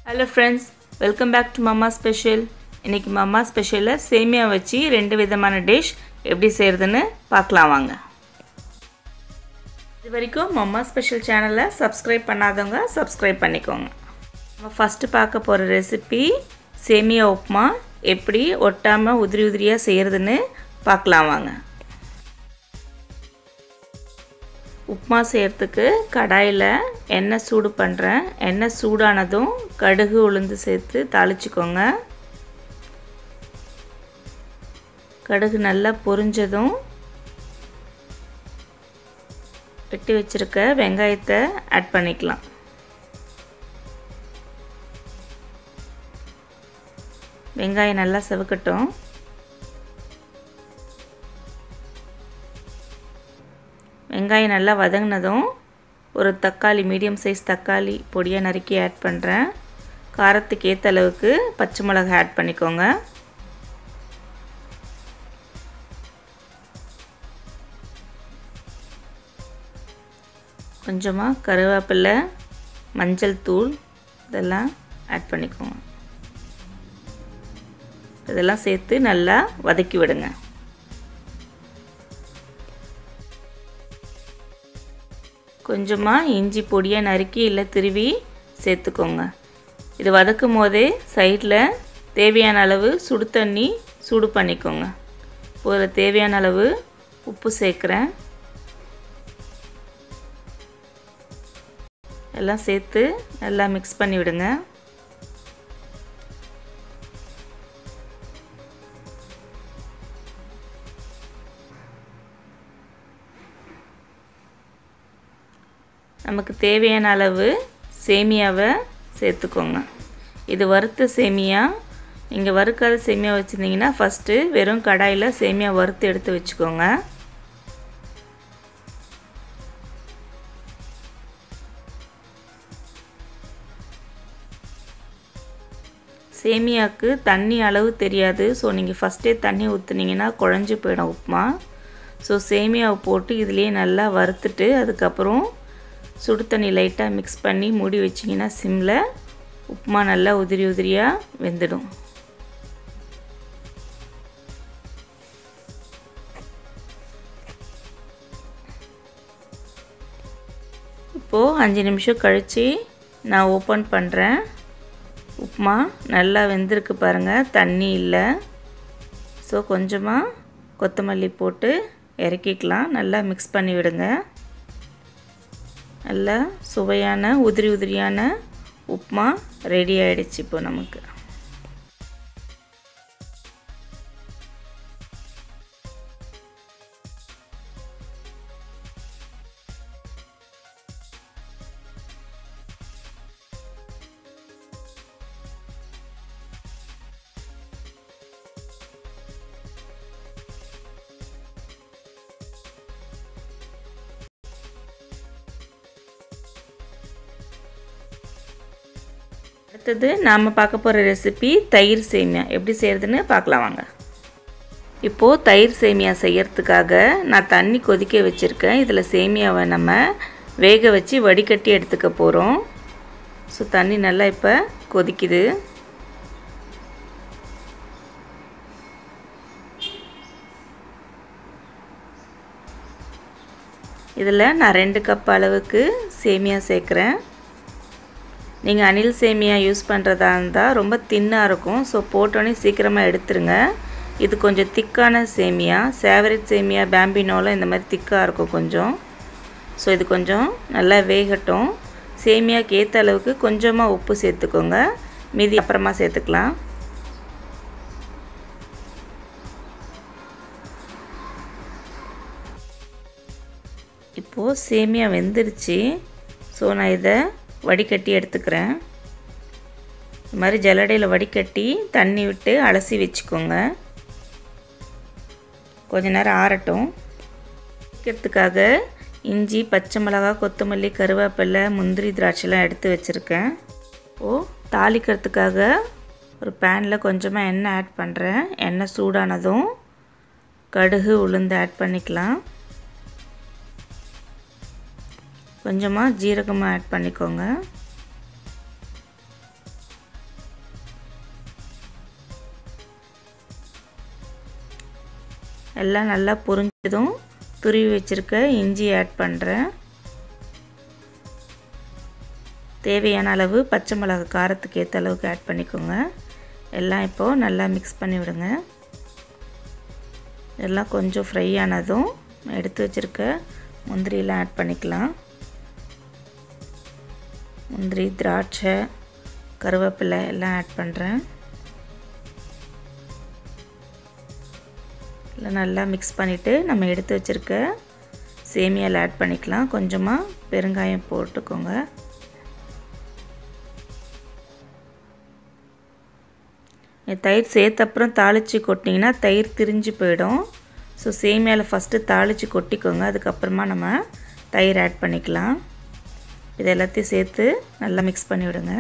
hello friends welcome back to mamma special இன்றைக்கி mamma ஸ்பெஷலில் சேமியா வச்சு ரெண்டு விதமான டிஷ் எப்படி செய்கிறதுன்னு பார்க்கலாம் வாங்க இது வரைக்கும் மம்மா ஸ்பெஷல் சேனலை சப்ஸ்கிரைப் பண்ணாதவங்க சப்ஸ்கிரைப் பண்ணிக்கோங்க நம்ம ஃபஸ்ட்டு பார்க்க போகிற ரெசிபி சேமியா உப்புமா எப்படி ஒட்டாமல் உதிரி உதிரியாக செய்கிறதுன்னு பார்க்கலாம் வாங்க உப்புமா செய்கிறதுக்கு கடாயில் எண்ணெய் சூடு பண்ணுறேன் எண்ணெய் சூடானதும் கடுகு உளுந்து சேர்த்து தாளிச்சிக்கோங்க கடுகு நல்லா பொரிஞ்சதும் வெட்டி வச்சுருக்க வெங்காயத்தை ஆட் பண்ணிக்கலாம் வெங்காயம் நல்லா செவக்கட்டும் வெங்காயம் நல்லா வதங்கினதும் ஒரு தக்காளி மீடியம் சைஸ் தக்காளி பொடியாக நறுக்கி ஆட் பண்ணுறேன் காரத்துக்கு ஏற்ற அளவுக்கு பச்சை மிளகாய் ஆட் பண்ணிக்கோங்க கொஞ்சமாக கருவேப்பிலை மஞ்சள் தூள் இதெல்லாம் ஆட் பண்ணிக்கோங்க இதெல்லாம் சேர்த்து நல்லா வதக்கி விடுங்க கொஞ்சமாக இஞ்சி பொடியாக நறுக்கி இல்லை திருவி சேர்த்துக்கோங்க இது வதக்கும் போதே சைடில் தேவையான அளவு சுடு தண்ணி சூடு பண்ணிக்கோங்க ஒரு தேவையான அளவு உப்பு சேர்க்குறேன் எல்லாம் சேர்த்து நல்லா மிக்ஸ் பண்ணி விடுங்க நமக்கு தேவையான அளவு சேமியாவை சேர்த்துக்கோங்க இது வறுத்த சேமியா நீங்கள் வறுக்காத சேமியா வச்சுருந்தீங்கன்னா ஃபஸ்ட்டு வெறும் கடாயில் சேமியா வறுத்து எடுத்து வச்சுக்கோங்க சேமியாவுக்கு தண்ணி அளவு தெரியாது ஸோ நீங்கள் ஃபஸ்ட்டே தண்ணி ஊற்றுனீங்கன்னா குழஞ்சி போயிடும் உப்புமா ஸோ சேமியாவை போட்டு இதுலேயே நல்லா வறுத்துட்டு அதுக்கப்புறம் சுடு தண்ணி லைட்டாக மிக்ஸ் பண்ணி மூடி வச்சிங்கன்னா சிம்மில் உப்புமா நல்லா உதிரி உதிரியாக வெந்துடும் இப்போது அஞ்சு நிமிஷம் கழித்து நான் ஓப்பன் பண்ணுறேன் உப்புமா நல்லா வெந்திருக்கு பாருங்கள் தண்ணி இல்லை ஸோ கொஞ்சமாக கொத்தமல்லி போட்டு இறக்கிக்கலாம் நல்லா மிக்ஸ் பண்ணி விடுங்க நல்ல சுவையான உதிரி உதிரியான உப்புமா ரெடி ஆகிடுச்சு இப்போ நமக்கு அடுத்தது நாம் பார்க்க போகிற ரெசிபி தயிர் சேமியா எப்படி செய்கிறதுன்னு பார்க்கலாம் வாங்க இப்போது தயிர் சேமியா செய்யறதுக்காக நான் தண்ணி கொதிக்க வச்சுருக்கேன் இதில் சேமியாவை நம்ம வேக வச்சு வடிகட்டி எடுத்துக்க போகிறோம் ஸோ தண்ணி நல்லா இப்போ கொதிக்குது இதில் நான் ரெண்டு கப் அளவுக்கு சேமியா சேர்க்குறேன் நீங்கள் அணில் சேமியா யூஸ் பண்ணுறதா இருந்தால் ரொம்ப தின்னாக இருக்கும் ஸோ போட்டோன்னே சீக்கிரமாக எடுத்துருங்க இது கொஞ்சம் திக்கான சேமியா சேவரேட் சேமியா பேம்பினோலாம் இந்த மாதிரி திக்காக இருக்கும் கொஞ்சம் ஸோ இது கொஞ்சம் நல்லா வேகட்டும் சேமியாவுக்கு ஏற்ற அளவுக்கு கொஞ்சமாக உப்பு சேர்த்துக்கோங்க மீதி அப்புறமா சேர்த்துக்கலாம் இப்போது சேமியா வெந்துருச்சு ஸோ நான் இதை வடிகட்டி எடுத்துக்கிறேன் இது மாதிரி ஜல்லடையில் வடிகட்டி தண்ணி விட்டு அலசி வச்சுக்கோங்க கொஞ்ச நேரம் ஆறட்டும் வைக்கிறதுக்காக இஞ்சி பச்சை மிளகா கொத்தமல்லி கருவேப்பிலை முந்திரி திராட்சைலாம் எடுத்து வச்சுருக்கேன் ஓ தாளிக்கிறதுக்காக ஒரு பேனில் கொஞ்சமாக எண்ணெய் ஆட் பண்ணுறேன் எண்ணெய் சூடானதும் கடுகு உளுந்து ஆட் பண்ணிக்கலாம் கொஞ்சமாக ஜீரகமாக ஆட் பண்ணிக்கோங்க எல்லாம் நல்லா புரிஞ்சதும் துருவி வச்சுருக்க இஞ்சி ஆட் பண்ணுறேன் தேவையான அளவு பச்சை மிளகா காரத்துக்கு ஏற்ற அளவுக்கு ஆட் பண்ணிக்கோங்க எல்லாம் இப்போது நல்லா மிக்ஸ் பண்ணி விடுங்க எல்லாம் கொஞ்சம் ஃப்ரை ஆனதும் எடுத்து வச்சுருக்க முந்திரியெல்லாம் ஆட் பண்ணிக்கலாம் முந்திரி திராட்சை கருவேப்பிலை எல்லாம் ஆட் பண்ணுறேன் எல்லாம் நல்லா மிக்ஸ் பண்ணிவிட்டு நம்ம எடுத்து வச்சுருக்க சேமியாவில் ஆட் பண்ணிக்கலாம் கொஞ்சமாக பெருங்காயம் போட்டுக்கோங்க தயிர் சேர்த்த அப்புறம் தாளித்து கொட்டிங்கன்னா தயிர் திரிஞ்சு போயிடும் ஸோ சேமியாவில் ஃபஸ்ட்டு தாளித்து கொட்டிக்கோங்க அதுக்கப்புறமா நம்ம தயிர் ஆட் பண்ணிக்கலாம் இது எல்லாத்தையும் சேர்த்து நல்லா மிக்ஸ் பண்ணி விடுங்க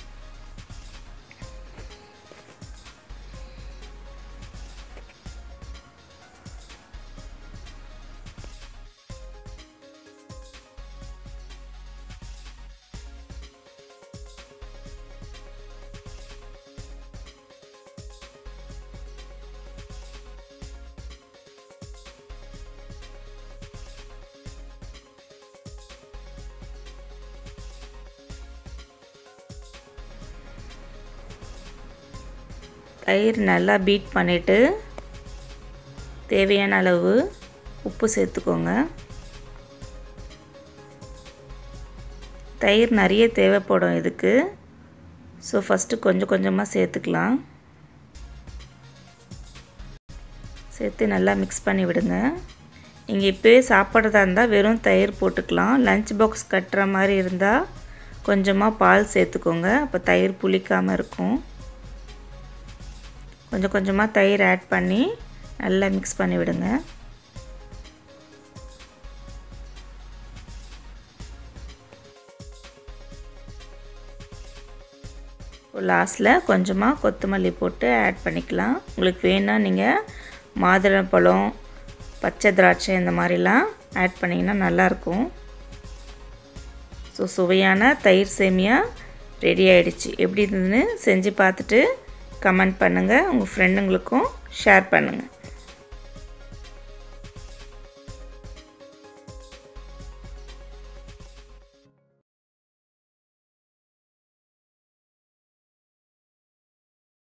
தயிர் நல்லா பீட் பண்ணிவிட்டு தேவையான அளவு உப்பு சேர்த்துக்கோங்க தயிர் நிறைய தேவைப்படும் இதுக்கு ஸோ ஃபஸ்ட்டு கொஞ்சம் கொஞ்சமாக சேர்த்துக்கலாம் சேர்த்து நல்லா மிக்ஸ் பண்ணி விடுங்க நீங்கள் இப்போயே சாப்பிட்றதா இருந்தால் வெறும் தயிர் போட்டுக்கலாம் லஞ்ச் பாக்ஸ் கட்டுற மாதிரி இருந்தால் கொஞ்சமாக பால் சேர்த்துக்கோங்க அப்போ தயிர் புளிக்காமல் இருக்கும் கொஞ்சம் கொஞ்சமாக தயிர் ஆட் பண்ணி நல்லா மிக்ஸ் பண்ணி விடுங்க லாஸ்ட்டில் கொஞ்சமாக கொத்தமல்லி போட்டு ஆட் பண்ணிக்கலாம் உங்களுக்கு வேணால் நீங்கள் மாதுளம்பழம் பச்சை திராட்சை இந்த மாதிரிலாம் ஆட் பண்ணிங்கன்னா நல்லாயிருக்கும் ஸோ சுவையான தயிர் சேமியா ரெடி ஆகிடுச்சு எப்படி இருந்ததுன்னு செஞ்சு பார்த்துட்டு கமெண்ட் பண்ணுங்கள் உங்கள் ஃப்ரெண்டுங்களுக்கும் ஷேர் பண்ணுங்கள்